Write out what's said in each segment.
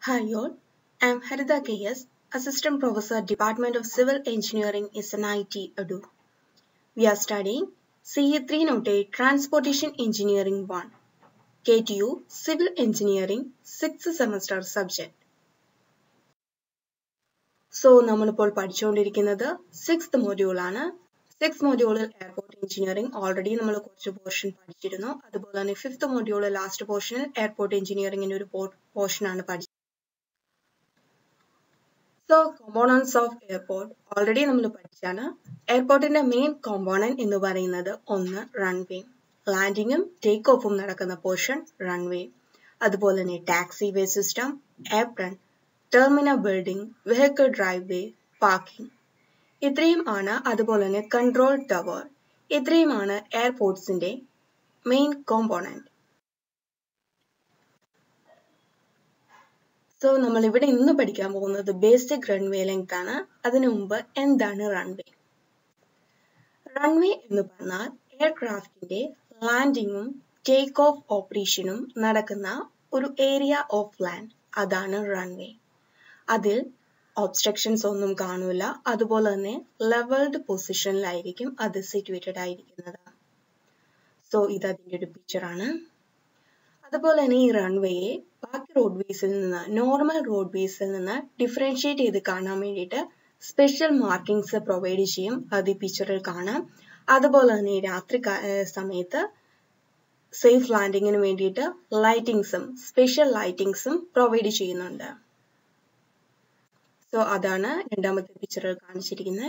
Hi all, I am Harita KS, Assistant Professor, Department of Civil Engineering, SNIT, Adu. We are studying CE 308 Transportation Engineering 1, KTU Civil Engineering 6th semester subject. So നമ്മളിപ്പോൾ പഠിച്ചുകൊണ്ടിരിക്കുന്നത് sixth മൊഡ്യൂളാണ് six മൊഡ്യൂളിൽ airport engineering already നമ്മൾ കുറച്ച് portion പഠിച്ചിരുന്നു അതുപോലെ തന്നെ fifth module last പോർഷനിൽ എയർപോർട്ട് എഞ്ചിനീയറിംഗിന്റെ ഒരു പോർഷൻ ആണ് പഠിച്ചത് so components of airport already നമ്മൾ പഠിച്ചാണ് എയർപോർട്ടിന്റെ മെയിൻ കോമ്പോണന്റ് എന്ന് പറയുന്നത് ഒന്ന് റൺവേ ലാൻഡിങ്ങും ടേക്ക് ഓഫും നടക്കുന്ന പോർഷൻ റൺവേ അതുപോലെ തന്നെ taxi way system apron terminal building vehicle drive way parking ഇത്രയും ആണ് അതുപോലെ തന്നെ കൺട്രോൾ ടവർ ഇത്രയുമാണ് എയർപോർട്ട്സിന്റെ മെയിൻ കോമ്പോണന്റ് സോ നമ്മൾ ഇവിടെ ഇന്ന് പഠിക്കാൻ പോകുന്നത് ബേസിക് റൺവേ ലെങ്ത് ആണ് അതിനു മുമ്പ് എന്താണ് റൺവേ റൺവേ എന്ന് പറഞ്ഞാൽ എയർക്രാഫ്റ്റിന്റെ ലാൻഡിങ്ങും ടേക്ക് ഓഫ് ഓപ്പറേഷനും നടക്കുന്ന ഒരു ഏരിയ ഓഫ് ലാൻഡ് അതാണ് റൺവേ അതിൽ ഒബ്സ്ട്രക്ഷൻസ് ഒന്നും കാണൂല അതുപോലെ തന്നെ ലെവൽഡ് പൊസിഷനിലായിരിക്കും അത് സിറ്റുവേറ്റഡ് ആയിരിക്കുന്നത് സോ ഇത് അതിൻ്റെ ഒരു പിക്ചറാണ് അതുപോലെ തന്നെ ഈ റൺവേയെ ബാക്കി റോഡ് വേസിൽ നിന്ന് നോർമൽ റോഡ് വേസിൽ നിന്ന് ഡിഫറൻഷിയേറ്റ് ചെയ്ത് കാണാൻ വേണ്ടിയിട്ട് സ്പെഷ്യൽ മാർക്കിങ്സ് പ്രൊവൈഡ് ചെയ്യും അത് ഈ പിക്ചറിൽ കാണാം അതുപോലെ തന്നെ രാത്രി സമയത്ത് സേഫ് ലാൻഡിങ്ങിന് വേണ്ടിയിട്ട് ലൈറ്റിങ്സും സ്പെഷ്യൽ ലൈറ്റിങ്സും പ്രൊവൈഡ് ചെയ്യുന്നുണ്ട് സോ അതാണ് രണ്ടാമത്തെ പിക്ചറിൽ കാണിച്ചിരിക്കുന്നത്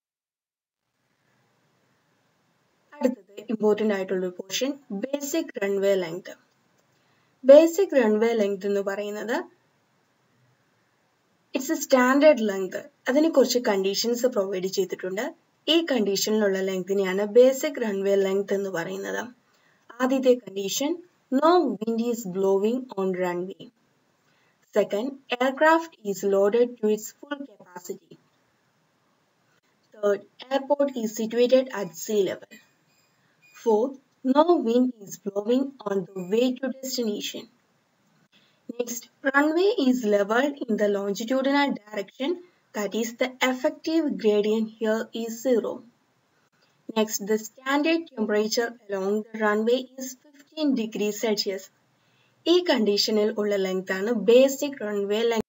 അടുത്തത് ഇമ്പോർട്ടൻ്റ് ആയിട്ടുള്ള ഒരു portion basic runway length basic runway length എന്ന് പറയുന്നത് ഇറ്റ്സ് എ സ്റ്റാൻഡേർഡ് ലെങ്ത് അതിന് കുറച്ച് കണ്ടീഷൻസ് പ്രൊവൈഡ് ചെയ്തിട്ടുണ്ട് ഈ കണ്ടീഷനിലുള്ള ലെങ്തിനെയാണ് ബേസിക് റൺവേ ലെങ്ത് എന്ന് പറയുന്നത് ആദ്യത്തെ condition no wind is blowing on runway Second, aircraft is loaded to its full capacity. Third, airport is situated at sea level. Fourth, no wind is blowing on the way to destination. Next, runway is leveled in the longitudinal direction that is the effective gradient here is zero. Next, the standard temperature along the runway is 15 degrees Celsius. ഈ കണ്ടീഷനിൽ ഉള്ള length ആണ് basic runway length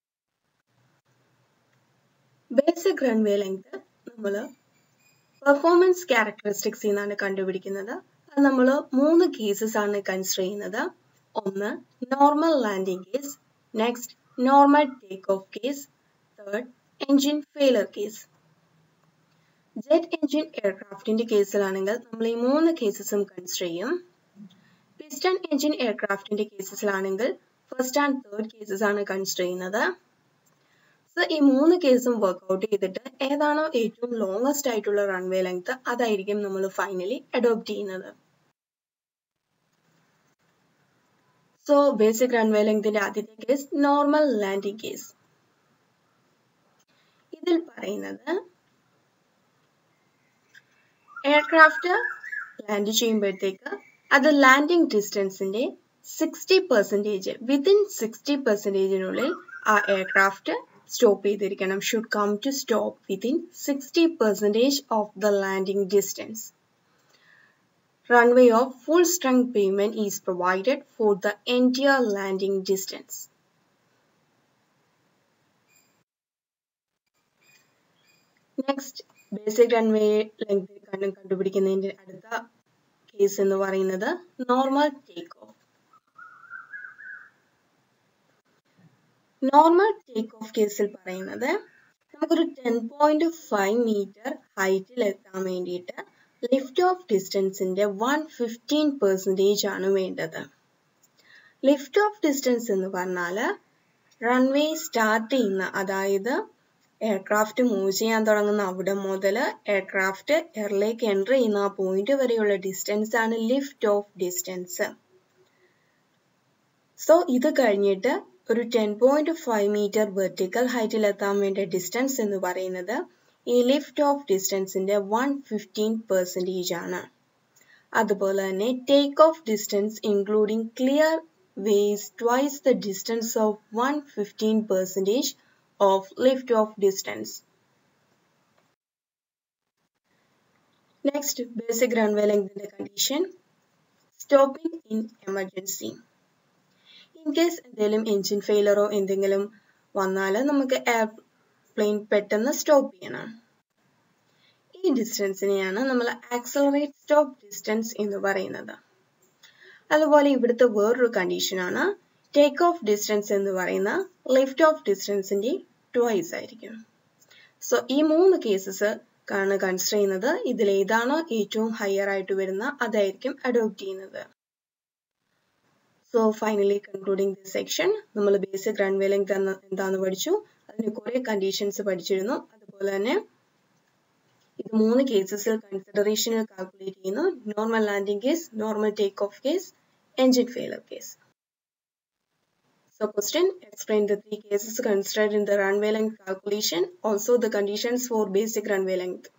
basic runway length നമ്മൾ performance characteristics എന്നാണ് കണ്ടുപിടിക്കുന്നത് അത് നമ്മൾ മൂന്ന് കേസസ് ആണ് കൺസിഡർ ചെയ്യുന്നത് ഒന്ന് normal landing case next normal take off case third engine failure case jet engine എയർക്രാഫ്റ്റിന്റെ കേസിലാണെങ്കിൽ നമ്മൾ ഈ മൂന്ന് കേസസും കൺസിഡർ ചെയ്യും പിസ്റ്റൺ എഞ്ചിൻ എയർക്രാഫ്റ്റിന്റെ കേസസിലാണെങ്കിൽ ഫസ്റ്റ് ആൻഡ് തേർഡ് കേസസ് ആണ് കൺസിഡർ ചെയ്യുന്നത് സോ ഈ മൂന്ന് കേസും വർക്ക്ഔട്ട് ചെയ്തിട്ട് ഏതാണോ ഏറ്റവും ലോങ്സ്റ്റ് ആയിട്ടുള്ള റൺവേ ലെങ്ത് അതായിരിക്കും നമ്മൾ ഫൈനലി അഡോപ്റ്റ് ചെയ്യുന്നത് സോ ബേസിക് റൺവേ ലെങ്തിന്റെ ആദ്യത്തെ കേസ് നോർമൽ ലാൻഡിംഗ് കേസ് ഇതിൽ പറയുന്നത് എയർക്രാഫ്റ്റ് ലാൻഡ് ചെയ്യുമ്പോഴത്തേക്ക് അത് ലാൻഡിംഗ് ഡിസ്റ്റൻസിന്റെ സിക്സ്റ്റി പെർസെൻറ്റേജ് വിതിൻ സിക്സ്റ്റി പെർസെൻറ്റേജിനുള്ളിൽ ആ എയർക്രാഫ്റ്റ് സ്റ്റോപ്പ് ചെയ്തിരിക്കണം should come to stop within sixty percentage of the landing distance runway of full strength pavement is provided for the entire landing distance. Next basic runway length കണ്ടുപിടിക്കുന്നതിന്റെ അടുത്ത case എന്ന് പറയുന്നത് normal take off normal take off കേസിൽ പറയുന്നത് നമുക്കൊരു ten point five metre ഹൈറ്റിൽ എത്താൻ വേണ്ടിയിട്ട് ലിഫ്റ്റ് ഓഫ് ഡിസ്റ്റൻസിന്റെ വൺ ഫിഫ്റ്റീൻ പെർസെൻറ്റേജ് ആണ് വേണ്ടത് ലിഫ്റ്റ് ഓഫ് ഡിസ്റ്റൻസ് എന്ന് പറഞ്ഞാൽ റൺവേ സ്റ്റാർട്ട് ചെയ്യുന്ന അതായത് എയർക്രാഫ്റ്റ് മൂവ് ചെയ്യാൻ തുടങ്ങുന്ന അവിടെ മുതൽ എയർക്രാഫ്റ്റ് എയറിലേക്ക് എൻ്റർ ചെയ്യുന്ന ആ പോയിന്റ് വരെയുള്ള ഡിസ്റ്റൻസ് ആണ് ലിഫ്റ്റ് ഓഫ് ഡിസ്റ്റൻസ് സോ ഇത് കഴിഞ്ഞിട്ട് ഒരു ten point five metre vertical ഹൈറ്റിൽ എത്താൻ വേണ്ട ഡിസ്റ്റൻസ് എന്ന് പറയുന്നത് ഈ ലിഫ്റ്റ് ഓഫ് ഡിസ്റ്റൻസിന്റെ വൺ ഫിഫ്റ്റീൻ പെർസെൻറ്റേജ് ആണ് അതുപോലെ തന്നെ take off distance including clear weighs twice the distance of 115 percentage of lift-off distance. Next, basic runway length condition. Stopping in emergency. In case എന്തെങ്കിലും എൻജിൻ ഫെയിലറോ എന്തെങ്കിലും വന്നാൽ നമുക്ക് എയർപ്ലെയിൻ പെട്ടെന്ന് സ്റ്റോപ്പ് ചെയ്യണം ഈ ഡിസ്റ്റൻസിനെയാണ് നമ്മൾ ആക്സലറേറ്റ് സ്റ്റോപ്പ് ഡിസ്റ്റൻസ് എന്ന് പറയുന്നത് അതുപോലെ ഇവിടുത്തെ വേറൊരു കണ്ടീഷനാണ് ടേക്ക് ഓഫ് ഡിസ്റ്റൻസ് എന്ന് പറയുന്ന ലിഫ്റ്റ് ഓഫ് ഡിസ്റ്റൻസിന്റെ ട്വൈസ് ആയിരിക്കും സോ ഈ മൂന്ന് കേസസ് ആണ് കൺസിഡർ ചെയ്യുന്നത് ഇതിൽ ഏതാണോ ഏറ്റവും ഹയർ ആയിട്ട് വരുന്ന അതായിരിക്കും അഡോപ്റ്റ് ചെയ്യുന്നത് so finally concluding this section നമ്മൾ ബേസിക് റൺവേ ലെങ്ത് എന്താന്ന് പഠിച്ചു അതിന് കുറെ കണ്ടീഷൻസ് പഠിച്ചിരുന്നു അതുപോലെ തന്നെ ഇത് മൂന്ന് കേസസിൽ കൺസിഡറേഷനിൽ കാൽക്കുലേറ്റ് ചെയ്യുന്നു normal landing case normal take off case engine failure case So question, explain the three cases considered in the runway length calculation, also the conditions for basic runway length.